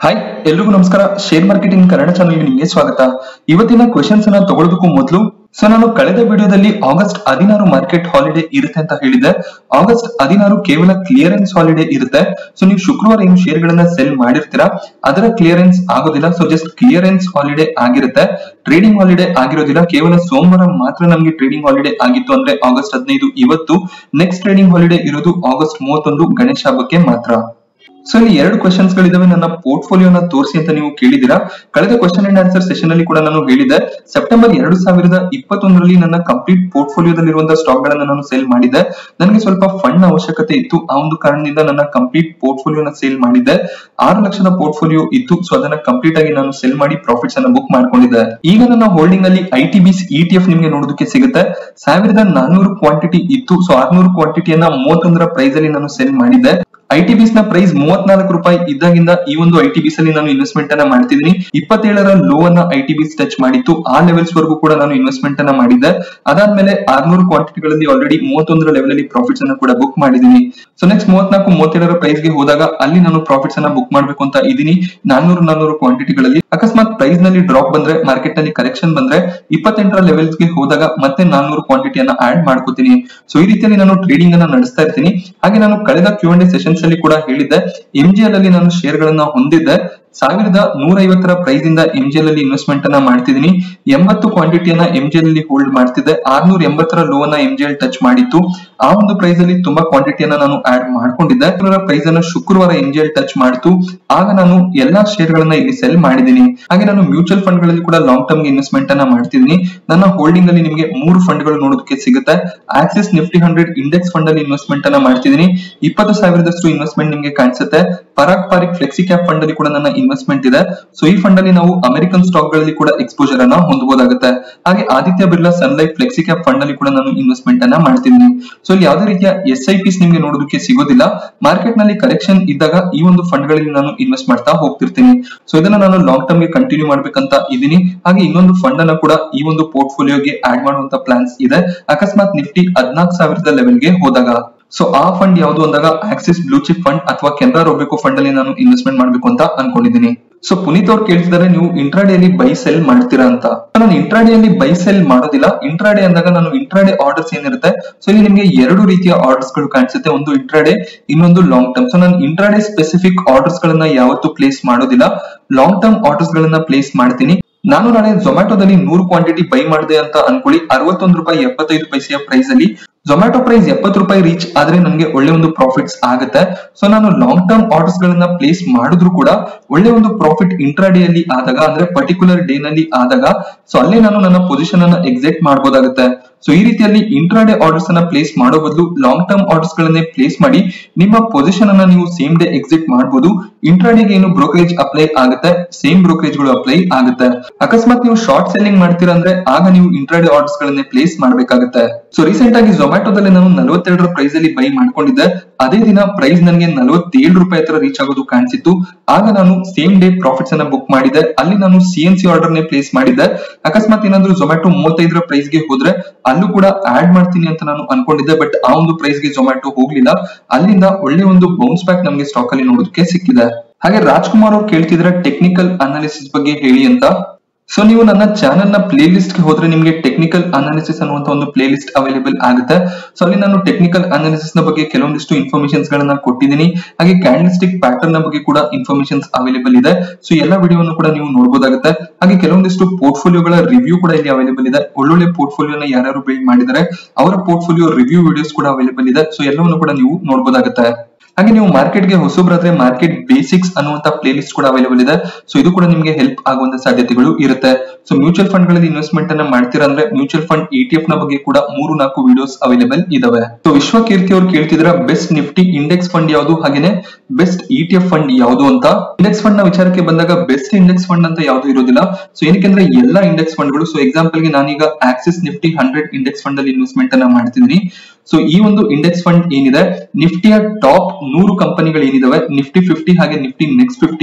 hi ಎಲ್ರಿಗೂ ನಮಸ್ಕಾರ share marketing Kannada ಚಾನಲ್ಗೆ ನಿಮಗೆ ಸ್ವಾಗತ ಇವತ್ತಿನ ಕ್ವೆಶನ್ಸ್ ಅನ್ನ ತಗೊಳ್ಳೋದಕ್ಕೂ ಮೊದಲು ಸೊ ನಾನು ಕಳೆದ ವಿಡಿಯೋದಲ್ಲಿ ಆಗಸ್ಟ್ ಹದಿನಾರು ಮಾರ್ಕೆಟ್ ಹಾಲಿಡೇ ಇರುತ್ತೆ ಅಂತ ಹೇಳಿದೆ ಆಗಸ್ಟ್ ಹದಿನಾರು ಕೇವಲ ಕ್ಲಿಯರೆನ್ಸ್ ಹಾಲಿಡೇ ಇರುತ್ತೆ ಸೊ ನೀವು ಶುಕ್ರವಾರ ಏನು ಶೇರ್ ಗಳನ್ನ ಸೆಲ್ ಮಾಡಿರ್ತೀರಾ ಅದರ ಕ್ಲಿಯರೆನ್ಸ್ ಆಗೋದಿಲ್ಲ ಸೊ ಜಸ್ಟ್ ಕ್ಲಿಯರೆನ್ಸ್ ಹಾಲಿಡೇ ಆಗಿರುತ್ತೆ ಟ್ರೇಡಿಂಗ್ ಹಾಲಿಡೇ ಆಗಿರೋದಿಲ್ಲ ಕೇವಲ ಸೋಮವಾರ ಮಾತ್ರ ನಮಗೆ ಟ್ರೇಡಿಂಗ್ ಹಾಲಿಡೇ ಆಗಿತ್ತು ಅಂದ್ರೆ ಆಗಸ್ಟ್ ಹದಿನೈದು ಇವತ್ತು ನೆಕ್ಸ್ಟ್ ಟ್ರೇಡಿಂಗ್ ಹಾಲಿಡೇ ಇರೋದು ಆಗಸ್ಟ್ ಮೂವತ್ತೊಂದು ಗಣೇಶ ಹಬ್ಬಕ್ಕೆ ಮಾತ್ರ ಸೊ ಇಲ್ಲಿ ಎರಡು ಕ್ವಶನ್ಸ್ ಗಳಿದಾವೆ ನನ್ನ ಪೋರ್ಟ್ಫೋಲಿಯೋನ ತೋರಿಸಿ ಅಂತ ನೀವು ಕೇಳಿದಿರಾ ಕಳೆದ ಕ್ವಶನ್ ಅಂಡ್ ಆನ್ಸರ್ ಸೆಷನ್ ಅಲ್ಲಿ ಕೂಡ ನಾನು ಹೇಳಿದೆ ಸೆಪ್ಟೆಂಬರ್ ಎರಡು ಸಾವಿರದ ಇಪ್ಪತ್ತೊಂದರಲ್ಲಿ ನನ್ನ ಕಂಪ್ಲೀಟ್ ಪೋರ್ಟ್ಫೋಲಿಯೋದಲ್ಲಿರುವಂತಹ ಸ್ಟಾಕ್ ಗಳನ್ನ ನಾನು ಸೇಲ್ ಮಾಡಿದ್ದೆ ನನಗೆ ಸ್ವಲ್ಪ ಫಂಡ್ ಅವಶ್ಯಕತೆ ಇತ್ತು ಆ ಒಂದು ಕಾರಣದಿಂದ ನನ್ನ ಕಂಪ್ಲೀಟ್ ಪೋರ್ಟ್ಫೋಲಿಯೋನ ಸೇಲ್ ಮಾಡಿದ್ದೆ ಆರು ಲಕ್ಷದ ಪೋರ್ಟ್ಫೋಲಿಯೋ ಇತ್ತು ಸೊ ಅದನ್ನ ಕಂಪ್ಲೀಟ್ ಆಗಿ ನಾನು ಸೆಲ್ ಮಾಡಿ ಪ್ರಾಫಿಟ್ಸ್ ಅನ್ನ ಬುಕ್ ಮಾಡ್ಕೊಂಡಿದ್ದೆ ಈಗ ನನ್ನ ಹೋಲ್ಡಿಂಗ್ ಅಲ್ಲಿ I T BeES E T F ನಿಮಗೆ ನೋಡೋದಕ್ಕೆ ಸಿಗುತ್ತೆ ಸಾವಿರದ ನಾನ್ನೂರು ಕ್ವಾಂಟಿಟಿ ಇತ್ತು ಸೊ ಆರ್ನೂರು ಕ್ವಾಂಟಿಟಿಯನ್ನ ಮೂವತ್ತೊಂದರ ಪ್ರೈಸ್ ಅಲ್ಲಿ ನಾನು ಸೆಲ್ ಮಾಡಿದ್ದೆ ಐ ಟಿ ಬಿಸ್ ನ ಪ್ರೈಸ್ ಮೂವತ್ನಾಲ್ಕು ರೂಪಾಯಿ ಇದ್ದಾಗಿಂದ ಈ ಒಂದು ಐ ಟಿ ಬಿಸ್ ಅಲ್ಲಿ ನಾನು ಇನ್ವೆಸ್ಟ್ಮೆಂಟ್ ಅನ್ನ ಮಾಡ್ತಿದ್ದೀನಿ ಇಪ್ಪತ್ತೇಳರ ಲೋ ಅನ್ನ ಐ ಟಿ ಬಿಸ್ ಟಚ್ ಮಾಡಿತ್ತು ಆ ಲೆವೆಲ್ಸ್ ವರೆಗೂ ಕೂಡ ನಾನು ಇನ್ವೆಸ್ಟ್ಮೆಂಟ್ ಅನ್ನ ಮಾಡಿದ್ದೆ ಅದಾದ್ಮೇಲೆ ಆರ್ನೂರು ಕ್ವಾಂಟಿಟಿಗಳಲ್ಲಿ ಆಲ್ರೆಡಿ ಮೂವತ್ತೊಂದರ ಲೆವೆಲ್ ಅಲ್ಲಿ ಪ್ರಾಫಿಟ್ಸ್ ಅನ್ನ ಕೂಡ ಬುಕ್ ಮಾಡಿದ್ದೀನಿ ಸೊ ನೆಕ್ಸ್ಟ್ ಮೂವತ್ನಾಲ್ಕು ಮೂವತ್ತೇಳರ ಪ್ರೈಸ್ ಗೆ ಹೋದಾಗ ಅಲ್ಲಿ ನಾನು ಪ್ರಾಫಿಟ್ಸ್ ಅನ್ನ ಬುಕ್ ಮಾಡ್ಬೇಕು ಅಂತ ಇದೀನಿ ನಾನ್ನೂರು ನಾನ್ನೂರು ಕ್ವಾಂಟಿಟಿಗಳಲ್ಲಿ ಅಕಸ್ಮಾತ್ ಪ್ರೈಸ್ ನಲ್ಲಿ ಡ್ರಾಪ್ ಬಂದ್ರೆ ಮಾರ್ಕೆಟ್ ನಲ್ಲಿ ಕರೆಕ್ಷನ್ ಬಂದ್ರೆ ಇಪ್ಪತ್ತೆಂಟರ ಲೆವೆಲ್ಸ್ ಗೆ ಹೋದಾಗ ಮತ್ತೆ ನಾನ್ನೂರು ಕ್ವಾಂಟಿಟಿಯನ್ನ ಆಡ್ ಮಾಡ್ಕೋತೀನಿ ಸೊ ಈ ರೀತಿಯಲ್ಲಿ ನಾನು ಟ್ರೇಡಿಂಗ್ ಅನ್ನ ನಡೆಸ್ತಾ ಇರ್ತೀನಿ ಹಾಗೆ ನಾನು ಕಳೆದ ಕ್ಯೂ ಅಂಡ್ ಸೆಷನ್ಸ್ ಅಲ್ಲಿ ಕೂಡ ಹೇಳಿದ್ದೆ ಎಂಜಿಎಲ್ ಅಲ್ಲಿ ನಾನು ಶೇರ್ ಗಳನ್ನ ಹೊಂದಿದ್ದೆ ಸಾವಿರದ ನೂರ ಐವತ್ತರ ಪ್ರೈಸ್ ಇಂದ ಎಂಜಿಎಲ್ ಅಲ್ಲಿ ಇನ್ವೆಸ್ಟ್ಮೆಂಟ್ ಅನ್ನ ಮಾಡ್ತಿದ್ದೀನಿ ಎಂಬತ್ತು ಕ್ವಾಂಟಿಟಿಯನ್ನ ಎಂಜಿಎಲ್ ಅಲ್ಲಿ ಹೋಲ್ಡ್ ಮಾಡ್ತಿದ್ದೆ ಆರ್ನೂರ ಎಂಬತ್ತರ ಲೋ ಅನ್ನ ಎಂಜಿಎಲ್ ಟಚ್ ಮಾಡಿತ್ತು ಆ ಒಂದು ಪ್ರೈಸ್ ಅಲ್ಲಿ ತುಂಬಾ ಕ್ವಾಂಟಿಟಿಯನ್ನ ನಾನು ಆಡ್ ಮಾಡ್ಕೊಂಡಿದ್ದೆ ಪ್ರೈಸ್ ಅನ್ನ ಶುಕ್ರವಾರ ಎಂಜಿಎಲ್ ಟಚ್ ಮಾಡಿತು ಆಗ ನಾನು ಎಲ್ಲಾ ಶೇರ್ ಗಳನ್ನ ಇಲ್ಲಿ ಸೆಲ್ ಮಾಡಿದ್ದೀನಿ ಹಾಗೆ ನಾನು ಮ್ಯೂಚುವಲ್ ಫಂಡ್ ಗಳಲ್ಲಿ ಕೂಡ ಲಾಂಗ್ ಟರ್ಮ್ ಇನ್ವೆಸ್ಟ್ಮೆಂಟ್ ಅನ್ನ ಮಾಡ್ತಿದ್ದೀನಿ ನನ್ನ ಹೋಲ್ಡಿಂಗ್ ಅಲ್ಲಿ ನಿಮಗೆ ಮೂರು ಫಂಡ್ ಗಳು ನೋಡೋದಕ್ಕೆ ಸಿಗುತ್ತೆ Axis Nifty hundred index fund ಅಲ್ಲಿ ಇನ್ವೆಸ್ಟ್ಮೆಂಟ್ ಅನ್ನ ಮಾಡ್ತಿದ್ದೀನಿ ಇಪ್ಪತ್ತು ಸಾವಿರದಷ್ಟು ಇನ್ವೆಸ್ಟ್ಮೆಂಟ್ ನಿಮಗೆ ಕಾಣಿಸುತ್ತೆ Parag Parikh flexi cap fund ಅಲ್ಲಿ ಕೂಡ ನನ್ನ ಇನ್ವೆಸ್ಟ್ಮೆಂಟ್ ಇದೆ ಸೊ ಈ ಫಂಡ್ ಅಲ್ಲಿ ನಾವು ಅಮೆರಿಕನ್ ಸ್ಟಾಕ್ ಗಳಲ್ಲಿ ಕೂಡ ಎಕ್ಸ್ಪೋಜರ್ ಅನ್ನ ಹೊಂದಬಹುದಾಗುತ್ತೆ ಹಾಗೆ Aditya Birla sun life flexi cap fund ಅಲ್ಲಿ ಕೂಡ ನಾನು ಇನ್ವೆಸ್ಟ್ಮೆಂಟ್ ಅನ್ನ ಮಾಡ್ತಿದ್ದೀನಿ ಸೊ ಇಲ್ಲಿ ಯಾವುದೇ ರೀತಿಯ ಎಸ್ ಐ ಪಿಸ್ ನಿಮಗೆ ನೋಡೋದಕ್ಕೆ ಸಿಗೋದಿಲ್ಲ ಮಾರ್ಕೆಟ್ ನಲ್ಲಿ ಕರೆಕ್ಷನ್ ಇದ್ದಾಗ ಈ ಒಂದು ಫಂಡ್ ಗಳಲ್ಲಿ ನಾನು ಇನ್ವೆಸ್ಟ್ ಮಾಡ್ತಾ ಹೋಗ್ತಿರ್ತೀನಿ ಸೊ ಇದನ್ನ ನಾನು ಲಾಂಗ್ ಟರ್ಮ್ ಗೆ ಕಂಟಿನ್ಯೂ ಮಾಡ್ಬೇಕಂತ ಇದೀನಿ ಹಾಗೆ ಇನ್ನೊಂದು ಫಂಡ್ ಅನ್ನ ಕೂಡ ಈ ಒಂದು ಪೋರ್ಟ್ಫೋಲಿಯೋಗೆ ಆಡ್ ಮಾಡುವಂತ ಪ್ಲಾನ್ಸ್ ಇದೆ ಅಕಸ್ಮಾತ್ ನಿಫ್ಟಿ ಹದಿನಾಲ್ಕು ಸಾವಿರದ ಲೆವೆಲ್ಗೆ ಹೋದಾಗ ಸೊ ಆ ಫಂಡ್ ಯಾವುದು ಅಂದಾಗ ಆಕ್ಸಿಸ್ ಬ್ಲೂ ಚಿಪ್ ಫಂಡ್ ಅಥವಾ ಕೆನರಾ ರೋಬೇಕೋ ಫಂಡ್ ಅಲ್ಲಿ ನಾನು ಇನ್ವೆಸ್ಟ್ಮೆಂಟ್ ಮಾಡ್ಬೇಕು ಅಂತ ಅನ್ಕೊಂಡಿದ್ದೀನಿ ಸೊ ಪುನೀತ್ ಅವ್ರು ಕೇಳ್ತಿದ್ದಾರೆ ನೀವು ಇಂಟ್ರಾಡೇಲಿ ಬೈ ಸೆಲ್ ಮಾಡ್ತೀರಾ ಅಂತ ನಾನು ಇಂಟ್ರಾಡೇಲಿ ಬೈ ಸೆಲ್ ಮಾಡೋದಿಲ್ಲ ಇಂಟ್ರಾಡೇ ಅಂದಾಗ ನಾನು ಇಂಟ್ರಾಡೇ ಆರ್ಡರ್ಸ್ ಏನಿರುತ್ತೆ ಸೊ ಇಲ್ಲಿ ನಿಮಗೆ ಎರಡು ರೀತಿಯ ಆರ್ಡರ್ಸ್ ಗಳು ಕಾಣಿಸುತ್ತೆ ಒಂದು ಇಂಟ್ರಾಡೇ ಇನ್ನೊಂದು ಲಾಂಗ್ ಟರ್ಮ್ ಸೊ ನಾನು ಇಂಟ್ರಾಡೇ ಸ್ಪೆಸಿಫಿಕ್ ಆರ್ಡರ್ಸ್ ಗಳನ್ನ ಯಾವತ್ತೂ ಪ್ಲೇಸ್ ಮಾಡೋದಿಲ್ಲ ಲಾಂಗ್ ಟರ್ಮ್ ಆರ್ಡರ್ಸ್ ಗಳನ್ನ ಪ್ಲೇಸ್ ಮಾಡ್ತೀನಿ ನಾನು ನಾಳೆ ಝೊಮ್ಯಾಟೋದಲ್ಲಿ ನೂರು ಕ್ವಾಂಟಿಟಿ ಬೈ ಮಾಡಿದೆ ಅಂತ ಅನ್ಕೊಳ್ಳಿ ಅರವತ್ತೊಂದು ರೂಪಾಯಿ ಎಪ್ಪತ್ತೈದು ಪೈಸೆಯ ಪ್ರೈಸ್ ಅಲ್ಲಿ ಝೊಮ್ಯಾಟೊ ಪ್ರೈಸ್ ಎಪ್ಪತ್ತು ರೂಪಾಯಿ ರೀಚ್ ಆದ್ರೆ ನನಗೆ ಒಳ್ಳೆ ಒಂದು ಪ್ರಾಫಿಟ್ಸ್ ಆಗುತ್ತೆ ಸೊ ನಾನು ಲಾಂಗ್ ಟರ್ಮ್ ಆರ್ಡರ್ಸ್ ಗಳನ್ನ ಪ್ಲೇಸ್ ಮಾಡಿದ್ರು ಕೂಡ ಒಳ್ಳೆ ಒಂದು ಪ್ರಾಫಿಟ್ ಇಂಟ್ರಾಡೇ ಅಲ್ಲಿ ಆದಾಗ ಅಂದ್ರೆ ಪರ್ಟಿಕ್ಯುಲರ್ ಡೇ ನಲ್ಲಿ ಆದಾಗ ಸೊ ಅಲ್ಲಿ ನಾನು ನನ್ನ ಪೊಸಿಷನ್ ಅನ್ನ ಎಕ್ಸಿಟ್ ಮಾಡಬಹುದಾಗುತ್ತೆ ಸೊ ಈ ರೀತಿಯಲ್ಲಿ ಇಂಟ್ರಾಡೇ ಆರ್ಡರ್ಸ್ ಅನ್ನ ಪ್ಲೇಸ್ ಮಾಡೋ ಬದಲು ಲಾಂಗ್ ಟರ್ಮ್ ಆರ್ಡರ್ಸ್ ಗಳನ್ನೇ ಪ್ಲೇಸ್ ಮಾಡಿ ನಿಮ್ಮ ಪೊಸಿಷನ್ ಅನ್ನ ನೀವು ಸೇಮ್ ಡೇ ಎಕ್ಸಿಟ್ ಮಾಡಬಹುದು ಇಂಟ್ರಾಡೇಗೆ ಏನು ಬ್ರೋಕರೇಜ್ ಅಪ್ಲೈ ಆಗುತ್ತೆ ಸೇಮ್ ಬ್ರೋಕರೇಜ್ ಗಳು ಅಪ್ಲೈ ಆಗುತ್ತೆ ಅಕಸ್ಮಾತ್ ನೀವು ಶಾರ್ಟ್ ಸೆಲ್ಲಿಂಗ್ ಮಾಡ್ತೀರಾ ಅಂದ್ರೆ ಆಗ ನೀವು ಇಂಟ್ರಾಡೇ ಆರ್ಡರ್ಸ್ ಗಳನ್ನೇ ಪ್ಲೇಸ್ ಮಾಡಬೇಕಾಗುತ್ತೆ ಸೊ ರೀಸೆಂಟ್ ಆಗಿ ಝೊಮ್ಯಾಟೋದಲ್ಲಿ ನಾನು ನಲವತ್ತೆರಡರ ಪ್ರೈಸ್ ಅಲ್ಲಿ ಬೈ ಮಾಡ್ಕೊಂಡಿದ್ದೆ ಅದೇ ದಿನ ಪ್ರೈಸ್ ನನಗೆ ನಲವತ್ತೇಳು ರೂಪಾಯಿ ಹತ್ರ ರೀಚ್ ಆಗೋದು ಕಾಣಿಸಿತ್ತು ಆಗ ನಾನು ಸೇಮ್ ಡೇ ಪ್ರಾಫಿಟ್ಸ್ ಅನ್ನ ಬುಕ್ ಮಾಡಿದ್ದೆ ಅಲ್ಲಿ ನಾನು ಸಿ ಎನ್ ಸಿ ಆರ್ಡರ್ ನೇ ಪ್ಲೇಸ್ ಮಾಡಿದ್ದೆ ಅಕಸ್ಮಾತ್ ಏನಾದ್ರು ಝೊಮ್ಯಾಟೊ ಮೂವತ್ತೈದರ ಪ್ರೈಸ್ ಗೆ ಹೋದ್ರೆ ಅಲ್ಲೂ ಕೂಡ ಆಡ್ ಮಾಡ್ತೀನಿ ಅಂತ ನಾನು ಅನ್ಕೊಂಡಿದ್ದೆ ಬಟ್ ಆ ಒಂದು ಪ್ರೈಸ್ ಗೆ ಝೊಮ್ಯಾಟೊ ಹೋಗ್ಲಿಲ್ಲ ಅಲ್ಲಿಂದ ಒಳ್ಳೆ ಒಂದು ಬೌನ್ಸ್ ಬ್ಯಾಕ್ ನಮಗೆ ಸ್ಟಾಕ್ ಅಲ್ಲಿ ನೋಡೋದಕ್ಕೆ ಸಿಕ್ಕಿದೆ ಹಾಗೆ ರಾಜ್ಕುಮಾರ್ ಅವ್ರು ಕೇಳ್ತಿದ್ರೆ ಟೆಕ್ನಿಕಲ್ ಅನಾಲಿಸಿಸ್ ಬಗ್ಗೆ ಹೇಳಿ ಅಂತ ಸೊ ನೀವು ನನ್ನ ಚಾನೆಲ್ ನ ಪ್ಲೇ ಲಿಸ್ಟ್ ಗೆ ಹೋದ್ರೆ ನಿಮಗೆ ಟೆಕ್ನಿಕಲ್ ಅನಾಲಿಸಿಸ್ ಅನ್ನುವಂತ ಒಂದು ಪ್ಲೇ ಲಿಸ್ಟ್ ಅವೈಲೇಬಲ್ ಆಗುತ್ತೆ ಸೊ ಅಲ್ಲಿ ನಾನು ಟೆಕ್ನಿಕಲ್ ಅನಾಲಿಸಿಸ್ ನ ಬಗ್ಗೆ ಕೆಲವೊಂದಿಷ್ಟು ಇನ್ಫಾರ್ಮೇಶನ್ಸ್ ಗಳನ್ನ ಕೊಟ್ಟಿದ್ದೀನಿ ಹಾಗೆ ಕ್ಯಾಂಡಲ್ಸ್ಟಿಕ್ ಪ್ಯಾಟರ್ನ್ ನ ಬಗ್ಗೆ ಕೂಡ ಇನ್ಫಾರ್ಮೇಶನ್ಸ್ ಅವೈಲೇಬಲ್ ಇದೆ ಸೊ ಎಲ್ಲಾ ವಿಡಿಯೋನು ಕೂಡ ನೀವು ನೋಡಬಹುದಾಗುತ್ತೆ ಹಾಗೆ ಕೆಲವೊಂದಿಷ್ಟು ಪೋರ್ಟ್ಫೋಲಿಯೋಗಳ ರಿವ್ಯೂ ಕೂಡ ಇಲ್ಲಿ ಅವೈಲೇಬಲ್ ಇದೆ ಒಳ್ಳೊಳ್ಳೆ ಪೋರ್ಟ್ಫೋಲಿಯೋನ ಯಾರ್ಯಾರು ಬಿಲ್ಡ್ ಮಾಡಿದ್ದಾರೆ ಅವರ ಪೋರ್ಟ್ಫೋಲಿಯೋ ರಿವ್ಯೂ ವಿಡಿಯೋಸ್ ಕೂಡ ಅವೈಲೇಬಲ್ ಇದೆ ಸೊ ಎಲ್ಲವನ್ನು ಕೂಡ ನೀವು ನೋಡಬಹುದಾಗುತ್ತೆ ಹಾಗೆ ನೀವು ಮಾರ್ಕೆಟ್ ಗೆ ಹೊಸಬ್ರಾದ್ರೆ ಮಾರ್ಕೆಟ್ ಬೇಸಿಕ್ಸ್ ಅನ್ನುವಂತ ಪ್ಲೇ ಲಿಸ್ಟ್ ಕೂಡ ಅವೈಲೇಬಲ್ ಇದೆ ಸೊ ಇದು ಕೂಡ ನಿಮಗೆ ಹೆಲ್ಪ್ ಆಗುವಂತ ಸಾಧ್ಯತೆಗಳು ಇರುತ್ತೆ ಸೊ ಮ್ಯೂಚುವಲ್ ಫಂಡ್ ಗಳಲ್ಲಿ ಇನ್ವೆಸ್ಟ್ಮೆಂಟ್ ಅನ್ನ ಮಾಡ್ತೀರಾ ಅಂದ್ರೆ mutual fund E T F ನ ಬಗ್ಗೆ ಕೂಡ ಮೂರು ನಾಲ್ಕು ವಿಡಿಯೋಸ್ ಅವೈಲೇಬಲ್ ಇದಾವೆ ಸೊ ವಿಶ್ವಕೀರ್ತಿ ಅವ್ರು ಕೇಳ್ತಿದ್ರ ಬೆಸ್ಟ್ ನಿಫ್ಟಿ ಇಂಡೆಕ್ಸ್ ಫಂಡ್ ಯಾವುದು ಹಾಗೇನೆ best E T F fund ಯಾವುದು ಅಂತ ಇಂಡೆಕ್ಸ್ ಫಂಡ್ ನ ವಿಚಾರಕ್ಕೆ ಬಂದಾಗ ಬೆಸ್ಟ್ ಇಂಡೆಕ್ಸ್ ಫಂಡ್ ಅಂತ ಯಾವುದು ಇರೋದಿಲ್ಲ ಸೊ ಏನಕ್ಕೆ ಎಲ್ಲಾ ಇಂಡೆಕ್ಸ್ ಫಂಡ್ ಗಳು ಸೊ ಎಕ್ಸಾಂಪಲ್ ಗೆ ನಾನೀಗ Axis Nifty hundred index fund ಅಲ್ಲಿ ಇನ್ವೆಸ್ಟ್ಮೆಂಟ್ ಅನ್ನ ಮಾಡ್ತಿದ್ದೀನಿ ಸೊ ಈ ಒಂದು ಇಂಡೆಕ್ಸ್ ಫಂಡ್ ಏನಿದೆ ನಿಫ್ಟಿಯ ಟಾಪ್ ನೂರು ಕಂಪನಿಗಳು ಏನಿದಾವೆ ನಿಫ್ಟಿ ಫಿಫ್ಟಿ ಹಾಗೆ ನಿಫ್ಟಿ ನೆಕ್ಸ್ಟ್ ಫಿಫ್ಟಿ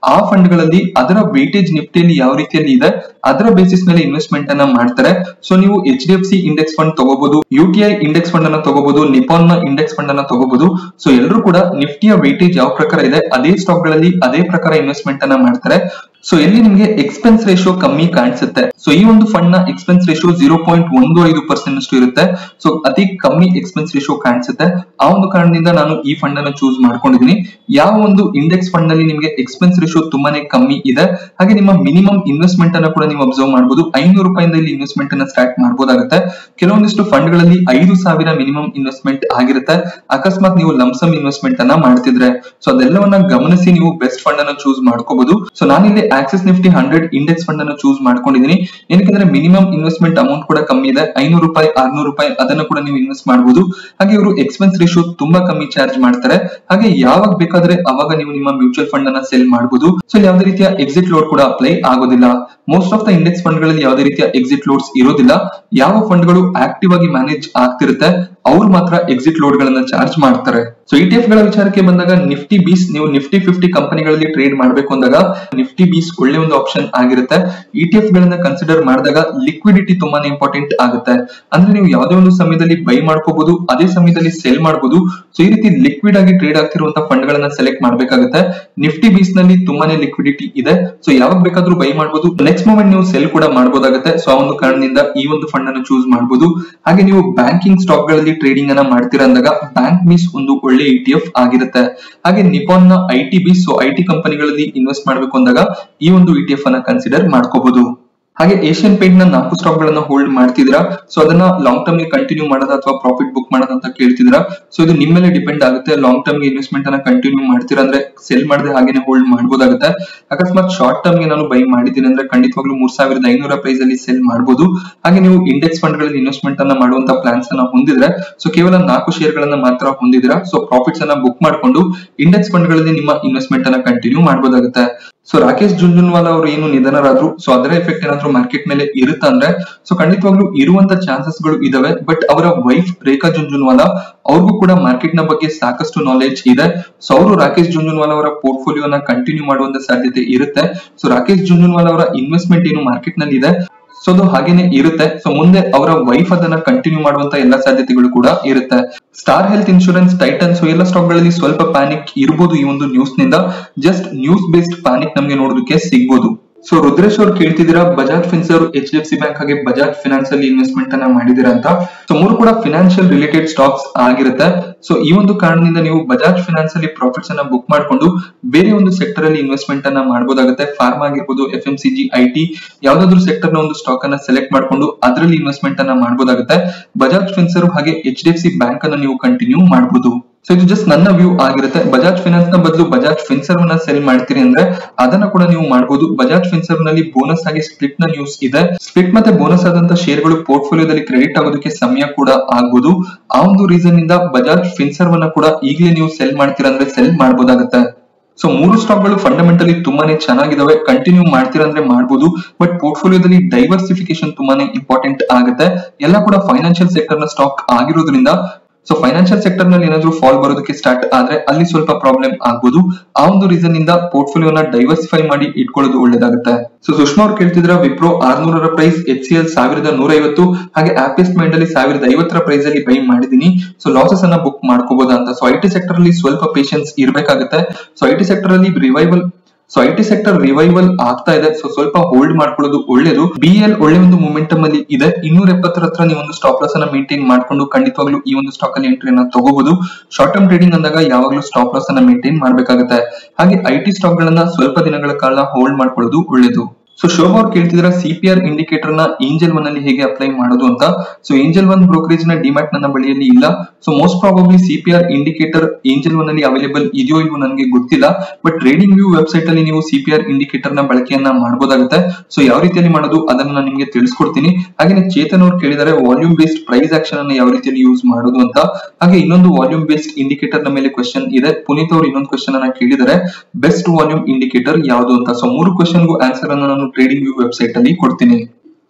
ಆ ಫಂಡ್ ಗಳಲ್ಲಿ ಅದರ ವೇಟೇಜ್ ನಿಫ್ಟಿಯಲ್ಲಿ ಯಾವ ರೀತಿಯಲ್ಲಿ ಇದೆ ಅದರ ಬೇಸಿಸ್ ಮೇಲೆ ಇನ್ವೆಸ್ಟ್ಮೆಂಟ್ ಅನ್ನ ಮಾಡ್ತಾರೆ ಸೊ ನೀವು H D F C index fund ತಗೋಬಹುದು U T I index fund ಅನ್ನ ತಗೋಬಹುದು ನಿಪಾನ್ ನ ಇಂಡೆಕ್ಸ್ ಫಂಡ್ ಅನ್ನ ತಗೋಬಹುದು ಸೊ ಎಲ್ಲರೂ ಕೂಡ ನಿಫ್ಟಿಯ ವೇಟೇಜ್ ಯಾವ ಪ್ರಕಾರ ಇದೆ ಅದೇ ಸ್ಟಾಕ್ ಗಳಲ್ಲಿ ಅದೇ ಪ್ರಕಾರ ಇನ್ವೆಸ್ಟ್ಮೆಂಟ್ ಅನ್ನ ಮಾಡ್ತಾರೆ ಸೊ ಎಲ್ಲಿ ನಿಮ್ಗೆ ಎಕ್ಸ್ಪೆನ್ಸ್ ರೇಷಿಯೋ ಕಮ್ಮಿ ಕಾಣಿಸುತ್ತೆ ಸೊ ಈ ಒಂದು ಫಂಡ್ ನ ಎಕ್ಸ್ಪೆನ್ಸ್ ರೇಷಿಯೋ ಜೀರೋ ಪಾಯಿಂಟ್ ಒಂದು ಐದು ಪರ್ಸೆಂಟ್ ಅಷ್ಟು ಇರುತ್ತೆ ಸೊ ಅತಿ ಕಮ್ಮಿ ಎಕ್ಸ್ಪೆನ್ಸ್ ರೇಷಿಯೋ ಕಾಣಿಸುತ್ತೆ ಆ ಒಂದು ಕಾರಣದಿಂದ ನಾನು ಈ ಫಂಡ್ ಅನ್ನ ಚೂಸ್ ಮಾಡ್ಕೊಂಡಿದ್ದೀನಿ ಯಾವ ಒಂದು ಇಂಡೆಕ್ಸ್ ಫಂಡ್ ನಲ್ಲಿ ನಿಮಗೆ ಎಕ್ಸ್ಪೆನ್ಸ್ ರೇಷಿಯೋ ತುಂಬಾನೇ ಕಮ್ಮಿ ಇದೆ ಹಾಗೆ ನಿಮ್ಮ ಮಿನಿಮಮ್ ಇನ್ವೆಸ್ಟ್ಮೆಂಟ್ ಅನ್ನ ಕೂಡ ನೀವು ಅಬ್ಸರ್ವ್ ಮಾಡಬಹುದು ಐನೂರು ರೂಪಾಯಿಂದ ಇಲ್ಲಿ ಇನ್ವೆಸ್ಟ್ಮೆಂಟ್ ಅನ್ನ ಸ್ಟಾರ್ಟ್ ಮಾಡಬಹುದಾಗುತ್ತೆ ಕೆಲವೊಂದಿಷ್ಟು ಫಂಡ್ ಗಳಲ್ಲಿ ಐದು ಸಾವಿರ ಮಿನಿಮಮ್ ಇನ್ವೆಸ್ಟ್ಮೆಂಟ್ ಆಗಿರುತ್ತೆ ಅಕಸ್ಮಾತ್ ನೀವು ಲಂಸಮ್ ಇನ್ವೆಸ್ಟ್ಮೆಂಟ್ ಅನ್ನ ಮಾಡ್ತಿದ್ರೆ ಸೊ ಅದೆಲ್ಲವನ್ನ ಗಮನಿಸಿ ನೀವು ಬೆಸ್ಟ್ ಫಂಡ್ ಅನ್ನ ಚೂಸ್ ಮಾಡ್ಕೋಬಹುದು ಸೊ ನಾನಿಲ್ಲಿ Axis Nifty hundred index fund ಅನ್ನು ಚೂಸ್ ಮಾಡ್ಕೊಂಡಿದ್ದೀನಿ ಏನಕ್ಕೆ ಮಿನಿಮಮ್ ಇನ್ವೆಸ್ಟ್ಮೆಂಟ್ ಅಮೌಂಟ್ ಕೂಡ ಕಮ್ಮಿ ಇದೆ ಐನೂರು ರೂಪಾಯಿ ಆರ್ನೂರು ರೂಪಾಯಿ ಅದನ್ನ ಕೂಡ ನೀವು ಇನ್ವೆಸ್ಟ್ ಮಾಡಬಹುದು ಹಾಗೆ ಇವರು ಎಕ್ಸ್ಪೆನ್ಸ್ ರೇಷಿಯೋ ತುಂಬಾ ಕಮ್ಮಿ ಚಾರ್ಜ್ ಮಾಡ್ತಾರೆ ಹಾಗೆ ಯಾವಾಗ ಬೇಕಾದ್ರೆ ಅವಾಗ ನೀವು ನಿಮ್ಮ ಮ್ಯೂಚುವಲ್ ಫಂಡ್ ಅನ್ನ ಸೆಲ್ ಮಾಡಬಹುದು ಸೊ ಯಾವುದೇ ರೀತಿಯ ಎಕ್ಸಿಟ್ ಲೋಡ್ ಕೂಡ ಅಪ್ಲೈ ಆಗೋದಿಲ್ಲ most of the index fund ಗಳಲ್ಲಿ ಯಾವುದೇ ರೀತಿಯ ಎಕ್ಸಿಟ್ ಲೋಡ್ಸ್ ಇರೋದಿಲ್ಲ ಯಾವ ಫಂಡ್ ಗಳು ಆಕ್ಟಿವ್ ಆಗಿ ಮ್ಯಾನೇಜ್ ಆಗ್ತಿರುತ್ತೆ ಅವ್ರು ಮಾತ್ರ ಎಕ್ಸಿಟ್ ಲೋಡ್ ಗಳನ್ನ ಚಾರ್ಜ್ ಮಾಡ್ತಾರೆ ಸೊ ಇ ಟಿ ಎಫ್ ಗಳ ವಿಚಾರಕ್ಕೆ ಬಂದಾಗ ನಿಫ್ಟಿ ಬೀಸ್ ನೀವು ನಿಫ್ಟಿ ಫಿಫ್ಟಿ ಕಂಪನಿಗಳಲ್ಲಿ ಟ್ರೇಡ್ ಮಾಡಬೇಕು ಅಂದಾಗ ನಿಫ್ಟಿ ಬೀಸ್ ಒಳ್ಳೆ ಒಂದು ಆಪ್ಷನ್ ಆಗಿರುತ್ತೆ ಇ ಟಿ ಎಫ್ ಗಳನ್ನ ಕನ್ಸಿಡರ್ ಮಾಡಿದಾಗ ಲಿಕ್ವಿಡಿಟಿ ತುಂಬಾನೇ ಇಂಪಾರ್ಟೆಂಟ್ ಆಗುತ್ತೆ ಅಂದ್ರೆ ನೀವು ಯಾವುದೇ ಒಂದು ಸಮಯದಲ್ಲಿ ಬೈ ಮಾಡ್ಕೋಬಹುದು ಅದೇ ಸಮಯದಲ್ಲಿ ಸೆಲ್ ಮಾಡಬಹುದು ಸೊ ಈ ರೀತಿ ಲಿಕ್ವಿಡ್ ಆಗಿ ಟ್ರೇಡ್ ಆಗ್ತಿರುವಂತಹ ಫಂಡ್ ಗಳನ್ನ ಸೆಲೆಕ್ಟ್ ಮಾಡಬೇಕಾಗುತ್ತೆ ನಿಫ್ಟಿ ಬೀಸ್ ನಲ್ಲಿ ತುಂಬಾನೇ ಲಿಕ್ವಿಡಿಟಿ ಇದೆ ಸೊ ಯಾವಾಗ ಬೇಕಾದ್ರೂ ಬೈ ಮಾಡಬಹುದು ನೆಕ್ಸ್ಟ್ ಮೂಮೆಂಟ್ ನೀವು ಸೆಲ್ ಕೂಡ ಮಾಡಬಹುದಾಗುತ್ತೆ ಸೊ ಆ ಒಂದು ಕಾರಣದಿಂದ ಈ ಒಂದು ಫಂಡ್ ಅನ್ನು ಚೂಸ್ ಮಾಡಬಹುದು ಹಾಗೆ ನೀವು ಬ್ಯಾಂಕಿಂಗ್ ಸ್ಟಾಕ್ ಗಳಲ್ಲಿ ಟ್ರೇಡಿಂಗ್ ಅನ್ನ ಮಾಡ್ತೀರಾ ಅಂದಾಗ ಬ್ಯಾಂಕ್ ಬೀಸ್ ಒಂದು ಒಳ್ಳೆ ಇ ಟಿ ಎಫ್ ಆಗಿರುತ್ತೆ ಹಾಗೆ ನಿಪಾನ್ ನ I T BeES so I T ಕಂಪನಿಗಳಲ್ಲಿ ಇನ್ವೆಸ್ಟ್ ಮಾಡಬೇಕು ಅಂದಾಗ ಈ ಒಂದು ಇ ಟಿ ಎಫ್ ಅನ್ನ ಕನ್ಸಿಡರ್ ಮಾಡ್ಕೋಬಹುದು ಹಾಗೆ ಏಷ್ಯನ್ ಪೇಂಟ್ ನ ನಾಲ್ಕು ಸ್ಟಾಕ್ ಗಳನ್ನ ಹೋಲ್ಡ್ ಮಾಡ್ತಿದ್ದೀರಾ ಸೊ ಅದನ್ನ ಲಾಂಗ್ ಟರ್ಮ್ ಗೆ ಕಂಟಿನ್ಯೂ ಮಾಡೋದ ಅಥವಾ ಪ್ರಾಫಿಟ್ ಬುಕ್ ಮಾಡೋದ ಅಂತ ಕೇಳ್ತಿದ್ದೀರಾ ಸೊ ಇದು ನಿಮ್ಮ ಮೇಲೆ ಡಿಪೆಂಡ್ ಆಗುತ್ತೆ ಲಾಂಗ್ ಟರ್ಮ್ ಗೆ ಇನ್ವೆಸ್ಟ್ಮೆಂಟ್ ಅನ್ನ ಕಂಟಿನ್ಯೂ ಮಾಡ್ತೀರಾ ಅಂದ್ರೆ ಸೆಲ್ ಮಾಡದೆ ಹಾಗೇನೆ ಹೋಲ್ಡ್ ಮಾಡಬಹುದಾಗುತ್ತೆ ಅಕಸ್ಮಾತ್ ಶಾರ್ಟ್ ಟರ್ಮ್ ಗೆ ನಾನು ಬೈ ಮಾಡಿದ್ದೀನಿ ಅಂದ್ರೆ ಖಂಡಿತವಾಗ್ಲೂ ಮೂರ್ ಸಾವಿರದ ಐನೂರ ಪ್ರೈಸ್ ಅಲ್ಲಿ ಸೆಲ್ ಮಾಡಬಹುದು ಹಾಗೆ ನೀವು ಇಂಡೆಕ್ಸ್ ಫಂಡ್ ಗಳಲ್ಲಿ ಇನ್ವೆಸ್ಟ್ಮೆಂಟ್ ಅನ್ನ ಮಾಡುವಂತ ಪ್ಲಾನ್ಸ್ ಅನ್ನ ಹೊಂದಿದ್ರೆ ಸೊ ಕೇವಲ ನಾಲ್ಕು ಶೇರ್ ಗಳನ್ನ ಮಾತ್ರ ಹೊಂದಿದ್ದೀರಾ ಸೊ ಪ್ರಾಫಿಟ್ಸ್ ಅನ್ನ ಬುಕ್ ಮಾಡ್ಕೊಂಡು ಇಂಡೆಕ್ಸ್ ಫಂಡ್ ಗಳಲ್ಲಿ ನಿಮ್ಮ ಇನ್ವೆಸ್ಟ್ಮೆಂಟ್ ಅನ್ನ ಕಂಟಿನ್ಯೂ ಮಾಡಬಹುದಾಗುತ್ತೆ ಸೊ ರಾಕೇಶ್ ಜುಂಜುನ್ವಾಲಾ ಅವರು ಏನು ನಿಧನರಾದ್ರು ಸೊ ಅದರ ಎಫೆಕ್ಟ್ ಏನಾದ್ರು ಮಾರ್ಕೆಟ್ ಮೇಲೆ ಇರುತ್ತಾ ಅಂದ್ರೆ ಸೊ ಖಂಡಿತವಾಗ್ಲೂ ಇರುವಂತ ಚಾನ್ಸಸ್ ಗಳು ಇದಾವೆ ಬಟ್ ಅವರ ವೈಫ್ ರೇಖಾ ಜುಂಜುನ್ವಾಲಾ ಅವ್ರಿಗೂ ಕೂಡ ಮಾರ್ಕೆಟ್ ನ ಬಗ್ಗೆ ಸಾಕಷ್ಟು ನಾಲೆಡ್ಜ್ ಇದೆ ಸೊ ಅವರು ರಾಕೇಶ್ ಜುಂಜುನ್ವಾಲಾ ಅವರ ಪೋರ್ಟ್ಫೋಲಿಯೋನ ಕಂಟಿನ್ಯೂ ಮಾಡುವಂತ ಸಾಧ್ಯತೆ ಇರುತ್ತೆ ಸೊ ರಾಕೇಶ್ ಜುಂಜುನ್ವಾಲಾ ಅವರ ಇನ್ವೆಸ್ಟ್ಮೆಂಟ್ ಏನು ಮಾರ್ಕೆಟ್ ನಲ್ಲಿ ಇದೆ ಸೊ ಅದು ಹಾಗೇನೆ ಇರುತ್ತೆ ಸೊ ಮುಂದೆ ಅವರ ವೈಫ್ ಅದನ್ನ ಕಂಟಿನ್ಯೂ ಮಾಡುವಂತ ಎಲ್ಲಾ ಸಾಧ್ಯತೆಗಳು ಕೂಡ ಇರುತ್ತೆ Star Health Insurance Titan so ಎಲ್ಲ ಸ್ಟಾಕ್ ಗಳಲ್ಲಿ ಸ್ವಲ್ಪ ಪ್ಯಾನಿಕ್ ಇರಬಹುದು ಈ ಒಂದು ನ್ಯೂಸ್ ನಿಂದ ಜಸ್ಟ್ ನ್ಯೂಸ್ ಬೇಸ್ಡ್ ಪ್ಯಾನಿಕ್ ನಮಗೆ ನೋಡೋದಕ್ಕೆ ಸಿಗ್ಬೋದು ಸೊ ರುದ್ರೇಶ್ ಅವ್ರು ಕೇಳ್ತಿದ್ದೀರಾ Bajaj Finserv H D F C bank ಹಾಗೆ ಬಜಾಜ್ ಫಿನಾನ್ಸ್ ಅಲ್ಲಿ ಇನ್ವೆಸ್ಟ್ಮೆಂಟ್ ಅನ್ನ ಮಾಡಿದಿರಾ ಅಂತ ಸೊ ಮೂರು ಕೂಡ ಫಿನಾನ್ಷಿಯಲ್ ರಿಲೇಟೆಡ್ ಸ್ಟಾಕ್ಸ್ ಆಗಿರುತ್ತೆ ಸೊ ಈ ಒಂದು ಕಾರಣದಿಂದ ನೀವು ಬಜಾಜ್ ಫಿನಾನ್ಸ್ ಅಲ್ಲಿ ಪ್ರಾಫಿಟ್ಸ್ ಅನ್ನ ಬುಕ್ ಮಾಡ್ಕೊಂಡು ಬೇರೆ ಒಂದು ಸೆಕ್ಟರ್ ಅಲ್ಲಿ ಇನ್ವೆಸ್ಟ್ಮೆಂಟ್ ಅನ್ನ ಮಾಡಬಹುದಾಗುತ್ತೆ ಫಾರ್ಮಾ ಆಗಿರ್ಬೋದು F M C G I T ಯಾವ್ದಾದ್ರು ಸೆಕ್ಟರ್ ನ ಒಂದು ಸ್ಟಾಕ್ ಅನ್ನ ಸೆಲೆಕ್ಟ್ ಮಾಡ್ಕೊಂಡು ಅದರಲ್ಲಿ ಇನ್ವೆಸ್ಟ್ಮೆಂಟ್ ಅನ್ನ ಮಾಡಬಹುದಾಗುತ್ತೆ ಬಜಾಜ್ ಫಿನ್ಸರ್ ಹಾಗೆ H D F C bank ಅನ್ನ ನೀವು ಕಂಟಿನ್ಯೂ ಮಾಡಬಹುದು ಸೊ ಇದು ಜಸ್ಟ್ ನನ್ನ ವ್ಯೂ ಆಗಿರುತ್ತೆ ಬಜಾಜ್ ಫಿನಾನ್ಸ್ ನ ಬದಲು ಬಜಾಜ್ ಫಿನ್ಸರ್ವ್ ನ ಸೆಲ್ ಮಾಡ್ತೀರಿ ಅಂದ್ರೆ ಅದನ್ನ ಕೂಡ ನೀವು ಮಾಡಬಹುದು ಬಜಾಜ್ ಫಿನ್ಸರ್ವ್ ನಲ್ಲಿ ಬೋನಸ್ ಆಗಿ ಸ್ಪ್ಲಿಟ್ ನ ನ್ಯೂಸ್ ಇದೆ ಸ್ಪ್ಲಿಟ್ ಮತ್ತೆ ಬೋನಸ್ ಆದಂತ ಶೇರ್ಗಳು ಪೋರ್ಟ್ಫೋಲಿಯೋದಲ್ಲಿ ಕ್ರೆಡಿಟ್ ಆಗೋದಕ್ಕೆ ಸಮಯ ಕೂಡ ಆಗ್ಬೋದು ಆ ಒಂದು ರೀಸನ್ ಇಂದ ಬಜಾಜ್ ಫಿನ್ಸರ್ವ್ ಅನ್ನ ಕೂಡ ಈಗಲೇ ನೀವು ಸೆಲ್ ಮಾಡ್ತೀರಾ ಅಂದ್ರೆ ಸೆಲ್ ಮಾಡಬಹುದಾಗುತ್ತೆ ಸೊ ಮೂರು ಸ್ಟಾಕ್ ಗಳು ಫಂಡಮೆಂಟಲಿ ತುಂಬಾನೇ ಚೆನ್ನಾಗಿದಾವೆ ಕಂಟಿನ್ಯೂ ಮಾಡ್ತೀರಾ ಅಂದ್ರೆ ಮಾಡಬಹುದು ಬಟ್ ಪೋರ್ಟ್ಫೋಲಿಯೋದಲ್ಲಿ ಡೈವರ್ಸಿಫಿಕೇಶನ್ ತುಂಬಾನೇ ಇಂಪಾರ್ಟೆಂಟ್ ಆಗುತ್ತೆ ಎಲ್ಲ ಕೂಡ ಫೈನಾನ್ಷಿಯಲ್ ಸೆಕ್ಟರ್ ನ ಸ್ಟಾಕ್ ಆಗಿರೋದ್ರಿಂದ ಸೊ ಫೈನಾನ್ಷಿಯಲ್ ಸೆಕ್ಟರ್ ನಲ್ಲಿ ಏನಾದ್ರು ಫಾಲ್ ಬರೋದಕ್ಕೆ ಸ್ಟಾರ್ಟ್ ಆದ್ರೆ ಅಲ್ಲಿ ಸ್ವಲ್ಪ ಪ್ರಾಬ್ಲಮ್ ಆಗ್ಬೋದು ಆ ಒಂದು ರೀಸನ್ ಇಂದ ಪೋರ್ಟ್ಫೋಲಿಯೋನ ಡೈವರ್ಸಿಫೈ ಮಾಡಿ ಇಟ್ಕೊಳ್ಳೋದು ಒಳ್ಳೇದಾಗುತ್ತೆ ಸೊ ಸುಷ್ಮಾ ಅವ್ರು ಕೇಳ್ತಿದ್ರ ವಿಪ್ರೋ ಆರ್ನೂರರ ಪ್ರೈಸ್ ಎಚ್ ಸಿ ಎಲ್ ಸಾವಿರದ ನೂರ ಐವತ್ತು ಹಾಗೆ ಆಪಿಸ್ ಮೈಂಡ್ ಅಲ್ಲಿ ಸಾವಿರದ ಐವತ್ತರ ಪ್ರೈಸ್ ಅಲ್ಲಿ ಬೈ ಮಾಡಿದೀನಿ ಸೊ ಲಾಸಸ್ ಅನ್ನ ಬುಕ್ ಮಾಡ್ಕೋಬಹುದಾ ಅಂತ ಸೊ ಐ ಟಿ ಸೆಕ್ಟರ್ ಅಲ್ಲಿ ಸ್ವಲ್ಪ ಪೇಷನ್ಸ್ ಇರ್ಬೇಕಾಗುತ್ತೆ ಸೊ ಐ ಟಿ ಸೆಕ್ಟರ್ ಅಲ್ಲಿ revival so I T sector revival ಆಗ್ತಾ ಇದೆ ಸೊ ಸ್ವಲ್ಪ ಹೋಲ್ಡ್ ಮಾಡ್ಕೊಳ್ಳೋದು ಒಳ್ಳೇದು ಬಿ ಎಲ್ ಒಳ್ಳೆ ಒಂದು ಮೊಮೆಂಟಮ್ ಅಲ್ಲಿ ಇದೆ ಇನ್ನೂರ ಎಪ್ಪತ್ತರ ಹತ್ರ ನೀವು ಒಂದು ಸ್ಟಾಪ್ ಲಾಸ್ ಅನ್ನ ಮೇಂಟೈನ್ ಮಾಡ್ಕೊಂಡು ಖಂಡಿತವಾಗ್ಲೂ ಈ ಒಂದು ಸ್ಟಾಕ್ ಅಲ್ಲಿ ಎಂಟ್ರಿಯನ್ನ ತಗೋಬಹುದು ಶಾರ್ಟ್ ಟರ್ಮ್ ಟ್ರೇಡಿಂಗ್ ಅಂದಾಗ ಯಾವಾಗಲೂ ಸ್ಟಾಪ್ ಲಾಸ್ ಅನ್ನ ಮೇಂಟೈನ್ ಮಾಡ್ಬೇಕಾಗುತ್ತೆ ಹಾಗೆ ಐ ಟಿ ಸ್ಟಾಕ್ ಗಳನ್ನ ಸ್ವಲ್ಪ ದಿನಗಳ ಕಾಲ ಹೋಲ್ಡ್ ಮಾಡ್ಕೊಳ್ಳೋದು ಒಳ್ಳೇದು ಸೊ ಶೋಭಾ ಅವ್ರು ಕೇಳ್ತಿದ್ರ ಸಿಪಿಆರ್ ಇಂಡಿಕೇಟರ್ ನ ಏಂಜಲ್ ಒನ್ ಅಲ್ಲಿ ಹೇಗೆ ಅಪ್ಲೈ ಮಾಡೋದು ಅಂತ ಸೊ ಏಂಜಲ್ ಒನ್ ಬ್ರೋಕರೇಜ್ ನ ಡಿಮ್ಯಾಟ್ ನನ್ನ ಬಳಿಯಲ್ಲಿ ಇಲ್ಲ so most probably CPR indicator angel one ಅಲ್ಲಿ ಅವೈಲೇಬಲ್ ಇದೆಯೋ ಇಲ್ವೋ ನನಗೆ ಗೊತ್ತಿಲ್ಲ ಬಟ್ ಟ್ರೇಡಿಂಗ್ ವ್ಯೂ ವೆಬ್ಸೈಟ್ ಅಲ್ಲಿ ನೀವು ಸಿಪಿಆರ್ ಇಂಡಿಕೇಟರ್ ನ ಬಳಕೆಯನ್ನ ಮಾಡಬಹುದಾಗುತ್ತೆ ಸೊ ಯಾವ ರೀತಿಯಲ್ಲಿ ಮಾಡೋದು ಅದನ್ನ ನಾನು ನಿಮಗೆ ತಿಳಿಸ್ಕೊಡ್ತೀನಿ ಹಾಗೆ ಚೇತನ್ ಅವ್ರು ಕೇಳಿದರೆ ವಾಲ್ಯೂಮ್ ಬೇಸ್ಡ್ ಪ್ರೈಸ್ ಆಕ್ಷನ್ ಅನ್ನ ಯಾವ ರೀತಿಯಲ್ಲಿ ಯೂಸ್ ಮಾಡೋದು ಅಂತ ಹಾಗೆ ಇನ್ನೊಂದು ವಾಲ್ಯೂಮ್ ಬೇಸ್ಡ್ ಇಂಡಿಕೇಟರ್ ನ ಮೇಲೆ ಕ್ವಶನ್ ಇದೆ ಪುನೀತ್ ಅವರು ಇನ್ನೊಂದು ಕ್ವಶನ್ ಅನ್ನ ಕೇಳಿದರೆ ಬೆಸ್ಟ್ ವಾಲ್ಯೂಮ್ ಇಂಡಿಕೇಟರ್ ಯಾವುದು ಅಂತ ಸೊ ಮೂರು ಕ್ವಶನ್ ಗು ಆನ್ಸರ್ ಅನ್ನ ನಾನು ಟ್ರೇಡಿಂಗ್ ವ್ಯೂ ವೆಬ್ಸೈಟ್ ಅಲ್ಲಿ ಕೊಡ್ತೀನಿ